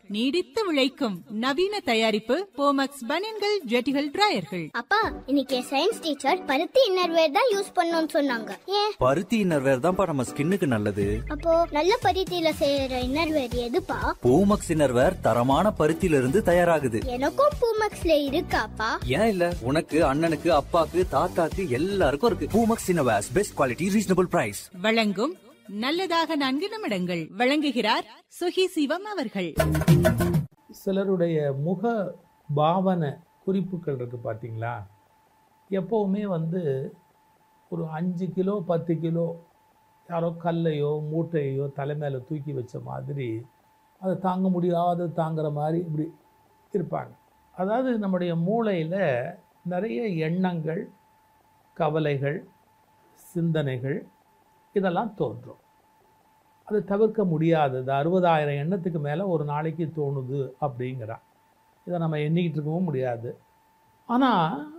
நீடித்து உழைக்கும் நவீன தயாரிப்பு போமக்ஸ் பனியன்கள் ஜெட்டிகள் டிராயர்கள் அப்பா இன்னைக்கு சயின்ஸ் டீச்சர் பருத்தி இன்னர்வேர் தான் யூஸ் பண்ணணும்னு சொன்னாங்க ஏன் பருத்தி இன்னர்வேர் தான்ப்பா நம்ம ஸ்கின்னுக்கு நல்லது அப்போ நல்ல பருத்தியில செய்யற இன்னர்வேர் எதுப்பா பூமக்ஸ் இன்னர்வேர் தரமான பருத்தியில இருந்து தயாராகுது எனக்கும் பூமக்ஸ்ல இருக்காப்பா ஏன் இல்ல உனக்கு அண்ணனுக்கு அப்பாக்கு தாத்தாக்கு எல்லாருக்கும் இருக்கு Poomex innerwears best quality reasonable price வழங்கும் நல்லதாக நான்கு நிமிடங்கள் வழங்குகிறார் சுகி சிவம் அவர்கள் சிலருடைய முக பாவனை குறிப்புகள் இருக்குது பார்த்தீங்களா எப்போவுமே வந்து ஒரு அஞ்சு கிலோ பத்து கிலோ யாரோ கல்லையோ மூட்டையோ தலை மேலே தூக்கி வச்ச மாதிரி அதை தாங்க முடியாத தாங்குற மாதிரி இப்படி இருப்பாங்க அதாவது நம்முடைய மூளையில் நிறைய எண்ணங்கள் கவலைகள் சிந்தனைகள் இதெல்லாம் தோன்றும் அது தவிர்க்க முடியாதது அறுபதாயிரம் எண்ணத்துக்கு மேலே ஒரு நாளைக்கு தோணுது அப்படிங்கிறான் இதை நம்ம எண்ணிக்கிட்டு இருக்கவும் முடியாது ஆனால்